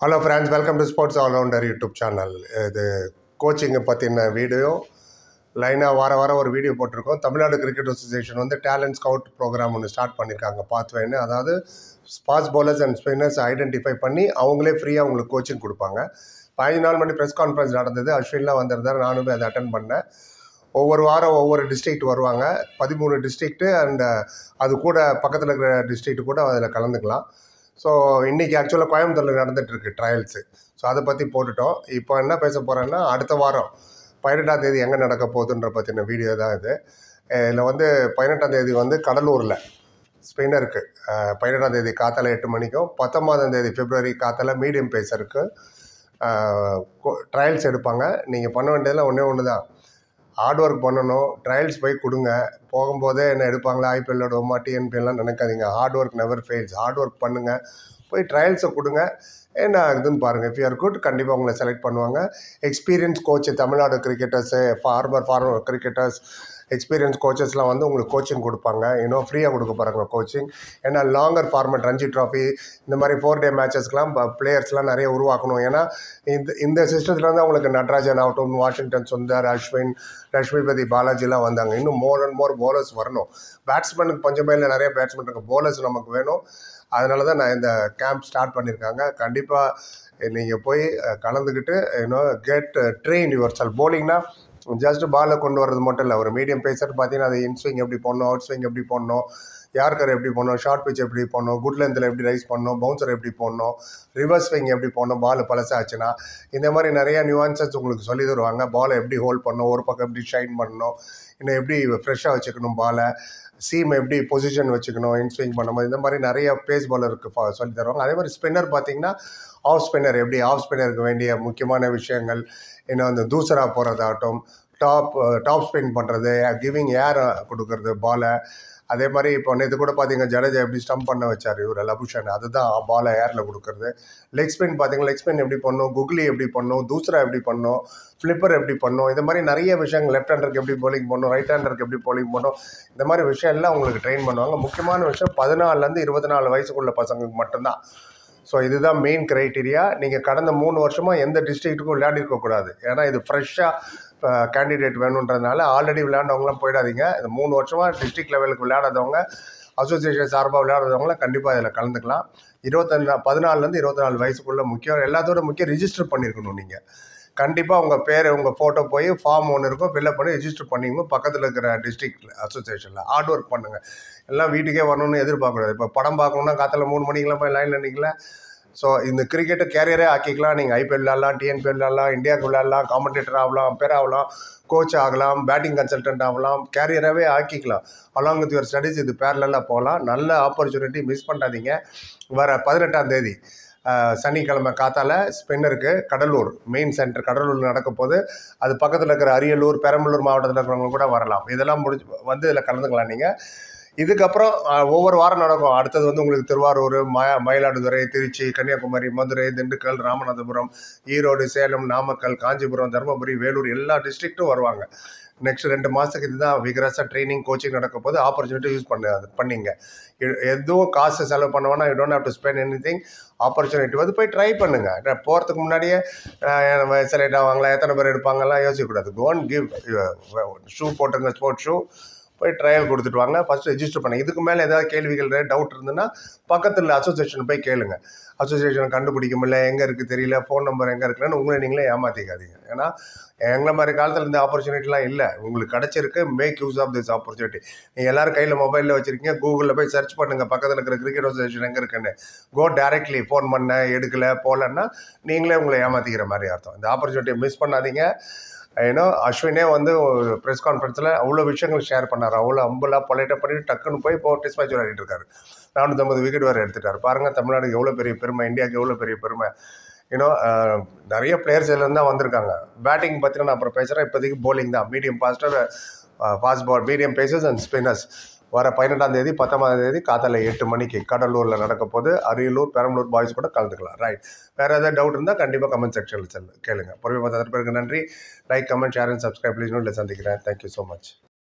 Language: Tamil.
hello friends welcome to sports allrounder YouTube channel இது கோச்சிங்கை பற்றின வீடியோ லைனாக வார வாரம் ஒரு வீடியோ போட்டிருக்கோம் தமிழ்நாடு கிரிக்கெட் அசோசியேஷன் வந்து டேலண்ட் ஸ்கவுட் ப்ரோக்ராம் ஒன்று ஸ்டார்ட் பண்ணியிருக்காங்க பாத்வேன்னு அதாவது spots bowlers and spinners identify பண்ணி அவங்களே ஃப்ரீயாக அவங்களுக்கு கோச்சிங் கொடுப்பாங்க பதினஞ்சு நாள் மணி ப்ரெஸ் கான்ஃபரன்ஸ் நடந்தது அஸ்வின்லாம் வந்திருந்தார் நானும் போய் அதை அட்டன் பண்ணேன் ஒவ்வொரு வாரம் ஒவ்வொரு டிஸ்ட்ரிக்ட் வருவாங்க பதிமூணு டிஸ்ட்ரிக்ட்டு அண்ட் அது கூட பக்கத்தில் இருக்கிற டிஸ்ட்ரிக்ட் கூட அதில் கலந்துக்கலாம் ஸோ இன்றைக்கி ஆக்சுவலாக கோயம்புத்தூரில் நடந்துகிட்ருக்கு ட்ரையல்ஸு ஸோ அதை பற்றி போட்டுட்டோம் இப்போ என்ன பேச போகிறேன்னா அடுத்த வாரம் பதினெட்டாம் தேதி எங்கே நடக்க போகுதுன்ற பற்றின வீடியோ தான் இது இதில் வந்து பதினெட்டாம் தேதி வந்து கடலூரில் ஸ்பின்னருக்கு பதினெட்டாம் தேதி காத்தால எட்டு மணிக்கும் பத்தொம்பதாம் தேதி பிப்ரவரி காத்தால மீடியம் பேசருக்கு ட்ரையல்ஸ் எடுப்பாங்க நீங்கள் பண்ண வேண்டியதில் ஒன்றே ஒன்று தான் ஹார்ட் ஒர்க் பண்ணணும் ட்ரையல்ஸ் போய் கொடுங்க போகும்போதே என்ன எடுப்பாங்களா ஐபிஎல் விடுவோமா டிஎன்பிஎல்லாம் நினைக்காதீங்க hard work never fails hard work பண்ணுங்கள் போய் ட்ரையல்ஸை கொடுங்க என்ன ஆகுதுன்னு பாருங்கள் இஃப் யூஆர் குட் கண்டிப்பாக உங்களை செலக்ட் பண்ணுவாங்க experience coach Tamil Nadu cricketers former former cricketers experience கோச்சஸ்லாம் வந்து உங்களுக்கு கோச்சிங் கொடுப்பாங்க இன்னும் ஃப்ரீயாக கொடுக்க போகிறாங்க கோச்சிங் ஏன்னா லாங்கர் ஃபார்மட் ரஞ்சி ட்ராஃபி இந்த மாதிரி ஃபோர் டே மேட்சஸ்க்கெலாம் பிளேயர்ஸ்லாம் நிறைய உருவாக்கணும் ஏன்னா இந்த இந்த சிஸ்டத்தில் வந்து அவங்களுக்கு நட்ராஜன் ஆகட்டும் வாஷிங்டன் சுந்தர் அஸ்வின் லட்சுமிபதி பாலாஜிலாம் வந்தாங்க இன்னும் மோர் அண்ட் மோர் bowlers வரணும் பேட்ஸ்மேனுக்கு பஞ்சமே இல்லை நிறைய பேட்ஸ்மேன் இருக்கு bowlers நமக்கு வேணும் அதனால தான் நான் இந்த கேம்ப் ஸ்டார்ட் பண்ணியிருக்காங்க கண்டிப்பாக நீங்கள் போய் அஹ், கலந்துக்கிட்டு இன்னும் கெட் ட்ரெயின் யுவர் செல் போலிங்னா ஜஸ்ட் பாலை கொண்டு வர்றது மட்டும் இல்லை ஒரு மீடியம் பேசர் பார்த்தீங்கன்னா அது இன் ஸ்விங் எப்படி போடணும் அவுட் ஸ்விங் எப்படி போடணும் யார்கர் எப்படி போடணும் ஷார்ட் பிச் எப்படி போடணும் குட் லென்த்தில் எப்படி ரைஸ் பண்ணணும் பவுன்சர் எப்படி போடணும் ரிவர்ஸ் ஸ்விங் எப்படி போடணும் பால் பழசாச்சுன்னா இந்த மாதிரி நிறைய நியூவான்சஸ் உங்களுக்கு சொல்லி தருவாங்க பாலை எப்படி ஹோல்ட் பண்ணணும் ஒரு பக்கம் எப்படி ஷைன் பண்ணணும் இன்னும் எப்படி ஃப்ரெஷ்ஷாக வச்சுக்கணும் பாலை சீம் எப்படி பொசிஷன் வச்சுக்கணும் இன் ஸ்விங் பண்ணும்போது இந்த மாதிரி நிறைய பேஸ் பாலருக்கு சொல்லி தருவாங்க அதே மாதிரி ஸ்பின்னர் பார்த்தீங்கன்னா ஆஃப் ஸ்பின்னர் எப்படி ஆஃப் ஸ்பின்னருக்கு வேண்டிய முக்கியமான விஷயங்கள் இன்னும் அந்த தூசரா போகிறதாகட்டும் டாப் டாப் ஸ்பின் பண்ணுறது கிவிங் ஏர் கொடுக்கறது பாலை அதே மாதிரி இப்போ நேற்று கூட பார்த்தீங்க ஜடேஜா எப்படி ஸ்டம்ப் பண்ண வச்சார் இவர் லபுஷன் அதுதான் பாலை ஏரில் கொடுக்கறது லெக் ஸ்பின் பார்த்தீங்கன்னா லெக் ஸ்பின் எப்படி பண்ணும் குக்லி எப்படி பண்ணும் தூசரா எப்படி பண்ணும் ஃப்ளிப்பர் எப்படி பண்ணும் இந்த மாதிரி நிறைய விஷயங்கள் லெஃப்ட் ஹேண்டருக்கு எப்படி bowling பண்ணும் ரைட் ஹேண்டருக்கு எப்படி bowling பண்ணும் இந்த மாதிரி விஷயம் எல்லாம் உங்களுக்கு ட்ரெயின் பண்ணுவாங்க முக்கியமான விஷயம் பதினாலுலேருந்து இருபத்தி நாலு வயசுக்குள்ள பசங்களுக்கு மட்டும்தான் ஸோ இதுதான் மெயின் க்ரைட்டீரியா நீங்கள் கடந்த மூணு வருஷமாக எந்த டிஸ்ட்ரிக்ட்டுக்கும் விளையாடிருக்க கூடாது ஏன்னா இது ஃப்ரெஷ்ஷாக கேண்டிடேட் வேணுன்றதுனால ஆல்ரெடி விளையாண்டவங்களாம் போயிடாதீங்க இந்த மூணு வருஷமாக டிஸ்ட்ரிக்ட் லெவலுக்கு விளையாடாதவங்க அசோசியேஷன் சார்பாக விளையாடுறவங்களாம் கண்டிப்பாக இதில் கலந்துக்கலாம் இருபத்தஞ்சு பதினாலுலேருந்து இருபத்தி நாலு வயசுக்குள்ளே முக்கியம் எல்லாத்தோட முக்கியம் ரிஜிஸ்டர் பண்ணியிருக்கணும் நீங்கள் கண்டிப்பாக உங்கள் பேர் உங்கள் ஃபோட்டோ போய் ஃபார்ம் ஒன்று இருக்கும் ஃபில்அப் பண்ணி ரிஜிஸ்டர் பண்ணிங்க பக்கத்தில் இருக்கிற டிஸ்ட்ரிக்ட் அசோசியேஷனில் ஹார்ட் ஒர்க் பண்ணுங்கள் எல்லாம் வீட்டுக்கே வரணும்னு எதிர்பார்க்கக்கூடாது இப்போ படம் பார்க்கணுன்னா காத்தால மூணு மணிக்கெலாம் போய் லைனில் நிற்கல ஸோ இந்த கிரிக்கெட்டை கேரியரே ஆக்கிக்கலாம் நீங்கள் ஐபிஎல் விளாட்லாம் டிஎன்பி விளாட்லாம் இந்தியாவுக்கு விளாட்லாம் காமெண்டேட்டர் ஆகலாம் அம்பேர் ஆகலாம் கோச் ஆகலாம் பேட்டிங் கன்சல்டன்ட் ஆகலாம் கேரியராகவே ஆக்கிக்கலாம் அலாங் வித் யுவர் ஸ்டடீஸ் இது பேரலாக போகலாம் நல்ல ஆப்பர்ச்சுனிட்டி மிஸ் பண்ணாதீங்க வர பதினெட்டாம் தேதி அஹ், சனிக்கிழமை காத்தால ஸ்பின்னருக்கு கடலூர் மெயின் சென்டர் கடலூர் நடக்க போது அது பக்கத்தில் இருக்கிற அரியலூர் பெரம்பலூர் மாவட்டத்தில் இருக்கிறவங்க கூட வரலாம் இதெல்லாம் முடிஞ்சு வந்து இதில் கலந்துக்கலாம் நீங்கள் இதுக்கப்புறம் அஹ், ஒவ்வொரு வாரம் நடக்கும் அடுத்தது வந்து உங்களுக்கு திருவாரூர் ம மயிலாடுதுறை திருச்சி கன்னியாகுமரி மதுரை திண்டுக்கல் ராமநாதபுரம் ஈரோடு சேலம் நாமக்கல் காஞ்சிபுரம் தருமபுரி வேலூர் எல்லா டிஸ்ட்ரிக்ட்டும் வருவாங்க நெக்ஸ்ட் ரெண்டு மாதத்துக்கு இதுதான் விகரஸாக ட்ரைனிங் கோச்சிங் நடக்க போது ஆப்பர்ச்சுனிட்டி யூஸ் பண்ண அது பண்ணிங்க எ- எதுவும் காசு செலவு பண்ண வேணா you don't have to spend anything opportunity வந்து போய் ட்ரை பண்ணுங்கள் போகிறதுக்கு முன்னாடியே செலக்ட் ஆவாங்களா எத்தனை பேர் எடுப்பாங்கலாம் யோசிக்கக்கூடாது கோன் கிவ் ஷூ போட்டுருங்க ஸ்போர்ட்ஸ் ஷூ போய் ட்ரையல் கொடுத்துட்டு வாங்க ஃபஸ்ட்டு ரெஜிஸ்டர் பண்ணுங்க இதுக்கு மேலே ஏதாவது கேள்விகள் டவுட் இருந்ததுன்னா பக்கத்தில் அசோசியேஷன் போய் கேளுங்க அசோசியேஷன் கண்டுபிடிக்க முடியல எங்கே இருக்குது தெரியல ஃபோன் நம்பர் எங்கே இருக்குன்னு உங்களை நீங்களே ஏமாற்றிக்காதீங்க ஏன்னா எங்களை மாதிரி காலத்தில் இந்த ஆப்பர்ச்சுனிட்டிலாம் இல்லை உங்களுக்கு கிடச்சிருக்கு make use of this opportunity நீங்கள் எல்லாரும் கையில் மொபைலில் வச்சுருக்கீங்க கூகுளில் போய் சர்ச் பண்ணுங்கள் பக்கத்தில் இருக்கிற கிரிக்கெட் அசோசியேஷன் எங்கே இருக்குன்னு கோ டேரெக்ட்லி ஃபோன் பண்ண எடுக்கல போகலன்னா நீங்களே உங்களை ஏமாற்றிக்கிற மாதிரி அர்த்தம் இந்த ஆப்பர்ச்சுனிட்டியை மிஸ் பண்ணாதீங்க ஏன்னா அஸ்வினே வந்து ஒரு ப்ரெஸ் கான்ஃபரன்ஸில் அவ்வளோ விஷயங்கள் ஷேர் பண்ணார் அவ்வளோ அம்பலாக பொலைட்டாக பண்ணிட்டு டக்குன்னு போய் இப்போ டெஸ்ட் மேட்ச் விளையாடிட்டு இருக்காரு நானூற்றம்பது விக்கெட் வேறு எடுத்துட்டார் பாருங்கள் தமிழ்நாடுக்கு எவ்வளோ பெரிய பெருமை இந்தியாவுக்கு எவ்வளோ பெரிய பெருமை ஏன்னோ நிறைய பிளேயர்ஸ் இதுலேருந்து தான் வந்திருக்காங்க பேட்டிங் பற்றி நான் அப்புறம் பேசுகிறேன் இப்போதைக்கு bowling தான் medium faster fast ball medium pacers and spinners வர பதினெட்டாம் தேதி பத்தொன்பதாம் தேதி காத்தால எட்டு மணிக்கு கடலூரில் நடக்க போது அரியலூர் பெரம்பலூர் பாய்ஸ் கூட கலந்துக்கலாம் ரைட் வேறு ஏதாவது டவுட் இருந்தால் கண்டிப்பாக கமெண்ட் செக்ஷனில் செல்லு கேளுங்க பொறுமை பார்த்த பேருக்கு நன்றி like comment share and subscribe please நோட்டில் சந்திக்கிறேன் தேங்க்யூ ஸோ மச்